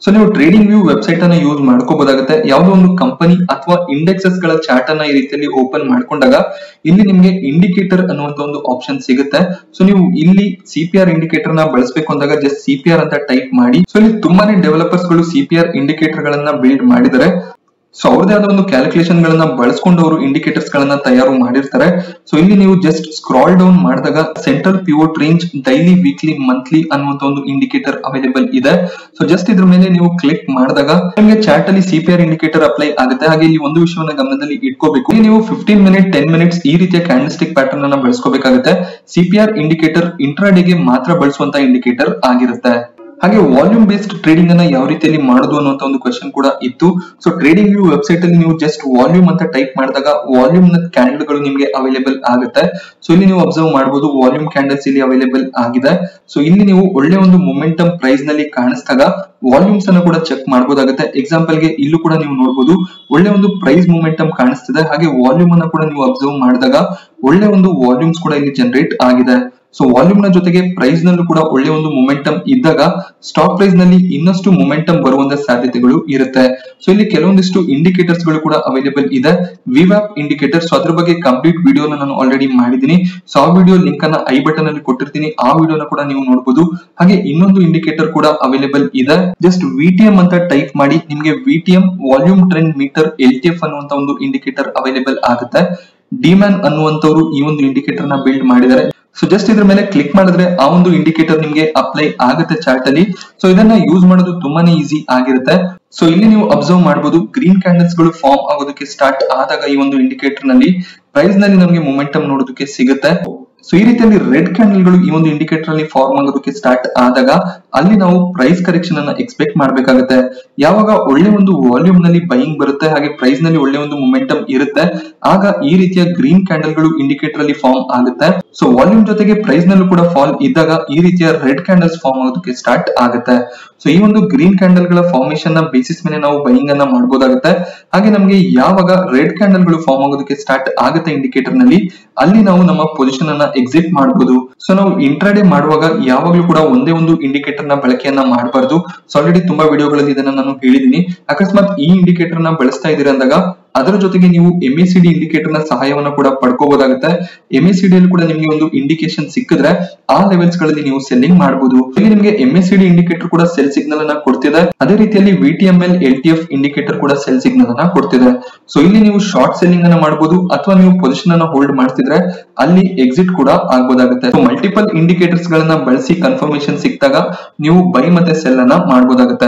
ಸೊ ನೀವು ಟ್ರೇಡಿಂಗ್ ವ್ಯೂ ವೆಬ್ಸೈಟ್ ಅನ್ನ ಯೂಸ್ ಮಾಡ್ಕೋಬಹುದಾಗುತ್ತೆ ಯಾವುದೋ ಒಂದು ಕಂಪನಿ ಅಥವಾ ಇಂಡೆಕ್ಸಸ್ ಗಳ ಚಾರ್ಟ್ ಅನ್ನ ಈ ರೀತಿಯಲ್ಲಿ ಓಪನ್ ಮಾಡ್ಕೊಂಡಾಗ ಇಲ್ಲಿ ನಿಮ್ಗೆ ಇಂಡಿಕೇಟರ್ ಅನ್ನುವಂತ ಒಂದು ಆಪ್ಷನ್ ಸಿಗುತ್ತೆ ಸೊ ನೀವು ಇಲ್ಲಿ ಸಿ ಪಿ ಆರ್ ಇಂಡಿಕೇಟರ್ ನ ಬಳಸಬೇಕು ಅಂದಾಗ ಜಸ್ಟ್ ಸಿ ಪಿ ಆರ್ ಅಂತ ಟೈಪ್ ಮಾಡಿ ಸೊ ಇಲ್ಲಿ ತುಂಬಾನೇ ಡೆವಲಪರ್ಸ್ ಗಳು ಸಿ ಪಿ ಆರ್ ಇಂಡಿಕೇಟರ್ ಗಳನ್ನ ಬಿಲ್ಡ್ ಮಾಡಿದ್ದಾರೆ ಸೊ ಅವ್ರದೇ ಆದ ಒಂದು ಕ್ಯಾಲ್ಕುಲೇಷನ್ ಗಳನ್ನ ಬಳಸ್ಕೊಂಡು ಅವರು ಇಂಡಿಕೇಟರ್ಸ್ ಗಳನ್ನ ತಯಾರು ಮಾಡಿರ್ತಾರೆ ಸೊ ಇಲ್ಲಿ ನೀವು ಜಸ್ಟ್ ಸ್ಕ್ರಾಲ್ ಡೌನ್ ಮಾಡಿದಾಗ central pivot range daily weekly monthly ಅನ್ನುವಂತ ಒಂದು ಇಂಡಿಕೇಟರ್ ಅವೈಲೇಬಲ್ ಇದೆ ಸೊ ಜಸ್ಟ್ ಇದ್ರ ಮೇಲೆ ನೀವು ಕ್ಲಿಕ್ ಮಾಡಿದಾಗ ನಿಮಗೆ ಚಾರ್ಟ್ ಅಲ್ಲಿ C P R indicator apply ಆಗುತ್ತೆ ಹಾಗೆ ಇಲ್ಲಿ ಒಂದು ವಿಷಯವನ್ನ ಗಮನದಲ್ಲಿ ಇಟ್ಕೋಬೇಕು ಇಲ್ಲಿ ನೀವು ಫಿಫ್ಟೀನ್ ಮಿನಿಟ್ ಟೆನ್ ಮಿನಿಟ್ಸ್ ಈ ರೀತಿಯ ಕ್ಯಾಂಡಲ್ಸ್ಟಿಕ್ ಪ್ಯಾಟರ್ನ್ ಅನ್ನ ಬಳಸ್ಕೋಬೇಕಾಗುತ್ತೆ ಸಿ ಪಿ ಆರ್ ಇಂಡಿಕೇಟರ್ ಇಂಟ್ರಾಡೇಗೆ ಮಾತ್ರ ಬಳಸುವಂತ ಇಂಡಿಕೇಟರ್ ಆಗಿರುತ್ತೆ ಹಾಗೆ ವಾಲ್ಯೂಮ್ ಬೇಸ್ಡ್ ಟ್ರೇಡಿಂಗ್ ಅನ್ನ ಯಾವ ರೀತಿಯಲ್ಲಿ ಮಾಡೋದು ಅನ್ನುವಂತ ಒಂದು ಕ್ವಶನ್ ಕೂಡ ಇತ್ತು ಸೊ ಟ್ರೇಡಿಂಗ್ ವ್ಯೂ ವೆಬ್ಸೈಟ್ ಅಲ್ಲಿ ನೀವು ಜಸ್ಟ್ ವಾಲ್ಯೂಮ್ ಅಂತ ಟೈಪ್ ಮಾಡಿದಾಗ ವಾಲ್ಯೂಮ್ ನ ಕ್ಯಾಂಡಲ್ ಗಳು ನಿಮಗೆ ಅವೈಲೇಬಲ್ ಆಗುತ್ತೆ ಸೊ ಇಲ್ಲಿ ನೀವು ಅಬ್ಸರ್ವ್ ಮಾಡಬಹುದು ವಾಲ್ಯೂಮ್ ಕ್ಯಾಂಡಲ್ಸ್ ಇಲ್ಲಿ ಅವೈಲೇಬಲ್ ಆಗಿದೆ ಸೊ ಇಲ್ಲಿ ನೀವು ಒಳ್ಳೆ ಒಂದು ಮೊಮೆಂಟಮ್ ಪ್ರೈಸ್ ನಲ್ಲಿ ಕಾಣಿಸಿದಾಗ ವಾಲ್ಯೂಮ್ಸ್ ಅನ್ನು ಕೂಡ ಚೆಕ್ ಮಾಡಬಹುದಾಗುತ್ತೆ ಎಕ್ಸಾಂಪಲ್ ಗೆ ಇಲ್ಲೂ ಕೂಡ ನೀವು ನೋಡಬಹುದು ಒಳ್ಳೆ ಒಂದು ಪ್ರೈಸ್ ಮೊಮೆಂಟಮ್ ಕಾಣಿಸ್ತಿದೆ ಹಾಗೆ ವಾಲ್ಯೂಮ್ ಅನ್ನ ಕೂಡ ನೀವು ಅಬ್ಸರ್ವ್ ಮಾಡಿದಾಗ ಒಳ್ಳೆ ಒಂದು ವಾಲ್ಯೂಮ್ಸ್ ಕೂಡ ಇಲ್ಲಿ ಜನರೇಟ್ ಆಗಿದೆ ಸೊ ವಾಲ್ಯೂಮ್ ನ ಜೊತೆಗೆ ಪ್ರೈಸ್ ನಲ್ಲೂ ಕೂಡ ಒಳ್ಳೆ ಒಂದು ಮೊಮೆಂಟಮ್ ಇದ್ದಾಗ ಸ್ಟಾಕ್ ಪ್ರೈಸ್ ನಲ್ಲಿ ಇನ್ನಷ್ಟು ಮೊಮೆಂಟಮ್ ಬರುವಂತ ಸಾಧ್ಯತೆಗಳು ಇರುತ್ತೆ ಸೊ ಇಲ್ಲಿ ಕೆಲವೊಂದಿಷ್ಟು ಇಂಡಿಕೇಟರ್ಸ್ ಗಳು ಕೂಡ ಅವೈಲೇಬಲ್ ಇದೆ ವಿವ್ಯಾಪ್ ಇಂಡಿಕೇಟರ್ ಸೊ ಅದ್ರ ಬಗ್ಗೆ ಕಂಪ್ಲೀಟ್ ವಿಡಿಯೋನ ನಾನು ಆಲ್ರೆಡಿ ಮಾಡಿದ್ದೀನಿ ಸೊ ಆ ವಿಡಿಯೋ ಲಿಂಕ್ ಅನ್ನ ಐ ಬಟನ್ ಅಲ್ಲಿ ಕೊಟ್ಟಿರ್ತೀನಿ ಆ ವಿಡಿಯೋನ ಕೂಡ ನೀವು ನೋಡಬಹುದು ಹಾಗೆ ಇನ್ನೊಂದು ಇಂಡಿಕೇಟರ್ ಕೂಡ ಅವೈಲೇಬಲ್ ಇದೆ ಜಸ್ಟ್ ವಿಟಿಎಂ ಅಂತ ಟೈಪ್ ಮಾಡಿ ನಿಮಗೆ VTM volume trend meter L T F ಅನ್ನುವಂತ ಒಂದು ಇಂಡಿಕೇಟರ್ ಅವೈಲೇಬಲ್ ಆಗುತ್ತೆ ಡಿಮ್ಯಾನ್ ಅನ್ನುವಂತವರು ಈ ಒಂದು ಇಂಡಿಕೇಟರ್ ನ ಬಿಲ್ಡ್ ಮಾಡಿದ್ದಾರೆ ಸೊ ಜಸ್ಟ್ ಇದ್ರ ಮೇಲೆ ಕ್ಲಿಕ್ ಮಾಡಿದ್ರೆ ಆ ಒಂದು ಇಂಡಿಕೇಟರ್ ನಿಮ್ಗೆ ಅಪ್ಲೈ ಆಗುತ್ತೆ ಚಾರ್ಟ್ ಅಲ್ಲಿ ಸೊ ಇದನ್ನ ಯೂಸ್ ಮಾಡೋದು ತುಂಬಾನೇ ಈಸಿ ಆಗಿರುತ್ತೆ ಸೊ ಇಲ್ಲಿ ನೀವು ಅಬ್ಸರ್ವ್ ಮಾಡಬಹುದು ಗ್ರೀನ್ ಕ್ಯಾಂಡಲ್ಸ್ ಗಳು ಫಾರ್ಮ್ ಆಗೋದಕ್ಕೆ ಸ್ಟಾರ್ಟ್ ಆದಾಗ ಈ ಒಂದು ಇಂಡಿಕೇಟರ್ ನಲ್ಲಿ ಪ್ರೈಸ್ ನಲ್ಲಿ ನಮಗೆ ಮೊಮೆಂಟಮ್ ನೋಡೋದಕ್ಕೆ ಸಿಗುತ್ತೆ ಸೊ ಈ ರೀತಿಯಲ್ಲಿ ರೆಡ್ ಕ್ಯಾಂಡಲ್ ಗಳು ಈ ಒಂದು ಇಂಡಿಕೇಟರ್ ಅಲ್ಲಿ ಫಾರ್ಮ್ ಆಗೋದಕ್ಕೆ ಸ್ಟಾರ್ಟ್ ಆದಾಗ ಅಲ್ಲಿ ನಾವು ಪ್ರೈಸ್ ಕರೆಕ್ಷನ್ ಅನ್ನ ಎಕ್ಸ್ಪೆಕ್ಟ್ ಮಾಡಬೇಕಾಗುತ್ತೆ ಯಾವಾಗ ಒಳ್ಳೆ ಒಂದು ವಾಲ್ಯೂಮ್ ನಲ್ಲಿ ಬೈಯಿಂಗ್ ಬರುತ್ತೆ ಹಾಗೆ ಪ್ರೈಸ್ ನಲ್ಲಿ ಒಳ್ಳೆ ಒಂದು ಮೊಮೆಂಟಮ್ ಇರುತ್ತೆ ಆಗ ಈ ರೀತಿಯ ಗ್ರೀನ್ ಕ್ಯಾಂಡಲ್ ಗಳು ಇಂಡಿಕೇಟರ್ ಅಲ್ಲಿ ಫಾರ್ಮ್ ಆಗುತ್ತೆ ಸೊ ವಾಲ್ಯೂಮ್ ಜೊತೆಗೆ ಪ್ರೈಸ್ ನಲ್ಲೂ ಕೂಡ ಫಾಲ್ ಇದ್ದಾಗ ಈ ರೀತಿಯ ರೆಡ್ ಕ್ಯಾಂಡಲ್ಸ್ ಫಾರ್ಮ್ ಆಗೋದಕ್ಕೆ ಸ್ಟಾರ್ಟ್ ಆಗುತ್ತೆ ಸೊ ಈ ಒಂದು ಗ್ರೀನ್ ಕ್ಯಾಂಡಲ್ ಗಳ ಫಾರ್ಮೇಶನ್ ನ ಬೇಸಿಸ್ ಮೇಲೆ ನಾವು ಬೈಯಿಂಗ್ ಅನ್ನ ಮಾಡಬಹುದಾಗುತ್ತೆ ಹಾಗೆ ನಮಗೆ ಯಾವಾಗ ರೆಡ್ ಕ್ಯಾಂಡಲ್ ಗಳು ಫಾರ್ಮ್ ಆಗೋದಕ್ಕೆ ಸ್ಟಾರ್ಟ್ ಆಗುತ್ತೆ ಇಂಡಿಕೇಟರ್ ನಲ್ಲಿ ಅಲ್ಲಿ ನಾವು ನಮ್ಮ ಪೊಸಿಷನ್ ಅನ್ನ ಎಕ್ಸಿಟ್ ಮಾಡಬಹುದು ಸೊ ನಾವು ಇಂಟ್ರಾಡೇ ಮಾಡುವಾಗ ಯಾವಾಗ್ಲೂ ಕೂಡ ಒಂದೇ ಒಂದು ಇಂಡಿಕೇಟರ್ ನ ಬಳಕೆಯನ್ನ ಮಾಡಬಾರ್ದು ಸೊ ಆಲ್ರೆಡಿ ತುಂಬಾ ವಿಡಿಯೋಗಳಲ್ಲಿ ಇದನ್ನ ನಾನು ಹೇಳಿದೀನಿ ಅಕಸ್ಮಾತ್ ಈ ಇಂಡಿಕೇಟರ್ ನ ಬಳಸ್ತಾ ಇದ್ದೀರಾ ಅಂದಾಗ ಅದರ ಜೊತೆಗೆ ನೀವು M A C D indicator ನ ಸಹಾಯವನ್ನ ಕೂಡ ಪಡ್ಕೋಬಹುದಾಗುತ್ತೆ ಎಂ ಎ ಸಿ ಡಿ ಅಲ್ಲಿ ಕೂಡ ನಿಮಗೆ ಒಂದು ಇಂಡಿಕೇಶನ್ ಸಿಕ್ಕಿದ್ರೆ ಆ ಲೆವೆಲ್ಸ್ ಗಳಲ್ಲಿ ನೀವು ಸೆಲ್ಲಿಂಗ್ ಮಾಡಬಹುದು ಇಲ್ಲಿ ನಿಮಗೆ M S C D indicator ಕೂಡ ಸೆಲ್ ಸಿಗ್ನಲ್ ಅನ್ನ ಕೊಡ್ತಿದೆ ಅದೇ ರೀತಿಯಲ್ಲಿ V T M L L T F indicator ಕೂಡ ಸೆಲ್ ಸಿಗ್ನಲ್ ಅನ್ನ ಕೊಡ್ತಿದೆ ಸೊ ಇಲ್ಲಿ ನೀವು ಶಾರ್ಟ್ ಸೆಲ್ಲಿಂಗ್ ಅನ್ನ ಮಾಡಬಹುದು ಅಥವಾ ನೀವು ಪೊಸಿಷನ್ ಅನ್ನ ಹೋಲ್ಡ್ ಮಾಡ್ತಿದ್ರೆ ಅಲ್ಲಿ ಎಕ್ಸಿಟ್ ಕೂಡ ಆಗ್ಬೋದಾಗುತ್ತೆ ಸೊ ಮಲ್ಟಿಪಲ್ ಇಂಡಿಕೇಟರ್ಸ್ ಗಳನ್ನ ಬಳಸಿ ಕನ್ಫರ್ಮೇಶನ್ ಸಿಕ್ಕಿದಾಗ ನೀವು ಬೈ ಮತ್ತೆ ಸೆಲ್ ಅನ್ನ ಮಾಡಬಹುದಾಗುತ್ತೆ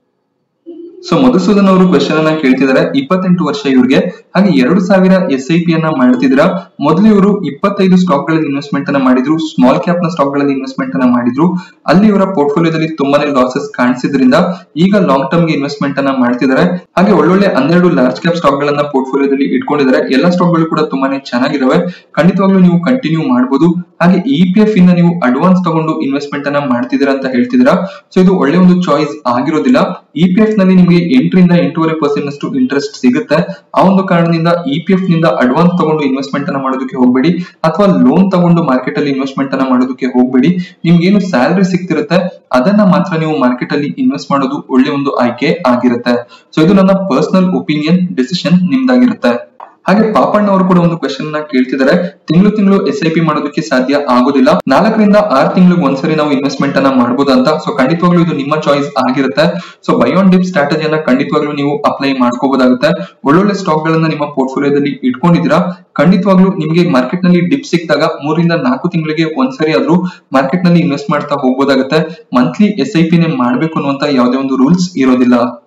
ಸೊ ಮಧುಸೂದನ್ ಅವರು ಕ್ವೆಶನ್ ಅನ್ನ ಕೇಳ್ತಿದ್ದಾರೆ ಇಪ್ಪತ್ತೆಂಟು ವರ್ಷ ಇವ್ರಿಗೆ ಹಾಗೆ ಎರಡು ಸಾವಿರ ಎಸ್ ಐ ಪಿ ಅನ್ನ ಮಾಡ್ತಿದ್ರ ಮೊದಲು ಇವರು ಇಪ್ಪತ್ತೈದು ಸ್ಟಾಕ್ ಗಳಲ್ಲಿ ಇನ್ವೆಸ್ಟ್ಮೆಂಟ್ ಅನ್ನ ಮಾಡಿದ್ರು ಸ್ಮಾಲ್ ಕ್ಯಾಪ್ ನ ಸ್ಟಾಕ್ ಗಳಲ್ಲಿ ಇನ್ವೆಸ್ಟ್ಮೆಂಟ್ ಅನ್ನ ಮಾಡಿದ್ರು ಅಲ್ಲಿ ಇವರ ಪೋರ್ಟ್ಫೋಲಿಯೋದಲ್ಲಿ ತುಂಬಾನೇ ಲಾಸಸ್ ಕಾಣಿಸಿದ್ರಿಂದ ಈಗ ಲಾಂಗ್ ಟರ್ಮ್ ಗೆ ಇನ್ವೆಸ್ಟ್ಮೆಂಟ್ ಅನ್ನ ಮಾಡ್ತಿದ್ದಾರೆ ಹಾಗೆ ಒಳ್ಳೊಳ್ಳೆ ಹನ್ನೆರಡು ಲಾರ್ಜ್ ಕ್ಯಾಪ್ ಸ್ಟಾಕ್ ಗಳನ್ನ ಪೋರ್ಟ್ಫೋಲಿಯೋದಲ್ಲಿ ಇಟ್ಕೊಂಡಿದ್ದಾರೆ ಎಲ್ಲ ಸ್ಟಾಕ್ ಗಳು ಕೂಡ ತುಂಬಾನೇ ಚೆನ್ನಾಗಿದಾವೆ ಖಂಡಿತವಾಗ್ಲೂ ನೀವು ಕಂಟಿನ್ಯೂ ಮಾಡಬಹುದು ಹಾಗೆ ಇ ಪಿ ಎಫ್ ಇಂದ ನೀವು ಅಡ್ವಾನ್ಸ್ ತಗೊಂಡು ಇನ್ವೆಸ್ಟ್ಮೆಂಟ್ ಅನ್ನ ಮಾಡ್ತಿದ್ದೀರಾ ಅಂತ ಹೇಳ್ತಿದ್ದೀರಾ ಸೊ ಇದು ಒಳ್ಳೆ ಒಂದು ಚಾಯ್ಸ್ ಆಗಿರೋದಿಲ್ಲ ಇ ಪಿ ಎಫ್ ನಲ್ಲಿ ನಿಮಗೆ ಎಂಟರಿಂದ ಎಂಟೂವರೆ ಪರ್ಸೆಂಟ್ ಅಷ್ಟು ಇಂಟ್ರೆಸ್ಟ್ ಸಿಗುತ್ತೆ ಆ ಒಂದು ಕಾರಣದಿಂದ ಇ ಪಿ ಎಫ್ ನಿಂದ ಅಡ್ವಾನ್ಸ್ ತಗೊಂಡು ಇನ್ವೆಸ್ಟ್ಮೆಂಟ್ ಅನ್ನ ಮಾಡೋದಕ್ಕೆ ಹೋಗಬೇಡಿ ಅಥವಾ ಲೋನ್ ತಗೊಂಡು ಮಾರ್ಕೆಟ್ ಅಲ್ಲಿ ಇನ್ವೆಸ್ಟ್ಮೆಂಟ್ ಅನ್ನ ಮಾಡೋದಕ್ಕೆ ಹೋಗಬೇಡಿ ನಿಮ್ಗೆ ಏನು ಸ್ಯಾಲರಿ ಸಿಗ್ತಿರುತ್ತೆ ಅದನ್ನ ಮಾತ್ರ ನೀವು ಮಾರ್ಕೆಟ್ ಅಲ್ಲಿ ಇನ್ವೆಸ್ಟ್ ಮಾಡೋದು ಒಳ್ಳೆ ಒಂದು ಆಯ್ಕೆ ಆಗಿರುತ್ತೆ ಸೊ ಇದು ನನ್ನ ಪರ್ಸನಲ್ ಒಪಿನಿಯನ್ ಡಿಸಿಷನ್ ನಿಮ್ದಾಗಿರುತ್ತೆ ಹಾಗೆ ಪಾಪಣ್ಣ ಅವರು ಕೂಡ ಒಂದು ಕ್ವೆಶನ್ ನ ಕೇಳ್ತಿದ್ದಾರೆ ತಿಂಗಳು ತಿಂಗಳು ಎಸ್ ಐ ಪಿ ಮಾಡೋದಕ್ಕೆ ಸಾಧ್ಯ ಆಗೋದಿಲ್ಲ ನಾಲ್ಕರಿಂದ ಆರು ತಿಂಗಳಿಗೆ ಒಂದ್ಸರಿ ನಾವು ಇನ್ವೆಸ್ಟ್ಮೆಂಟ್ ಅನ್ನ ಮಾಡಬಹುದು ಅಂತ ಸೊ ಖಂಡಿತವಾಗ್ಲೂ ಇದು ನಿಮ್ಮ ಚಾಯ್ಸ್ ಆಗಿರುತ್ತೆ ಸೊ ಬೈ ಆನ್ ಡಿಪ್ ಸ್ಟ್ರಾಟಜಿಯನ್ನ ಖಂಡಿತವಾಗ್ಲೂ ನೀವು ಅಪ್ಲೈ ಮಾಡ್ಕೋಬಹುದಾಗುತ್ತೆ ಒಳ್ಳೊಳ್ಳೆ ಸ್ಟಾಕ್ ಗಳನ್ನ ನಿಮ್ಮ ಪೋರ್ಟ್ಫೋಲಿಯೋದಲ್ಲಿ ಇಟ್ಕೊಂಡಿದ್ದೀರಾ ಖಂಡಿತವಾಗ್ಲೂ ನಿಮಗೆ ಮಾರ್ಕೆಟ್ ನಲ್ಲಿ ಡಿಪ್ ಸಿಕ್ಕಿದಾಗ ಮೂರಿಂದ ನಾಲ್ಕು ತಿಂಗಳಿಗೆ ಒಂದ್ಸರಿ ಆದ್ರೂ ಮಾರ್ಕೆಟ್ ನಲ್ಲಿ ಇನ್ವೆಸ್ಟ್ ಮಾಡ್ತಾ ಹೋಗ್ಬೋದಾಗುತ್ತೆ ಮಂತ್ಲಿ ಎಸ್ ಐ ಪಿ ನೇ ಮಾಡ್ಬೇಕು ಅನ್ನುವಂತ ಯಾವುದೇ ಒಂದು ರೂಲ್ಸ್ ಇರೋದಿಲ್ಲ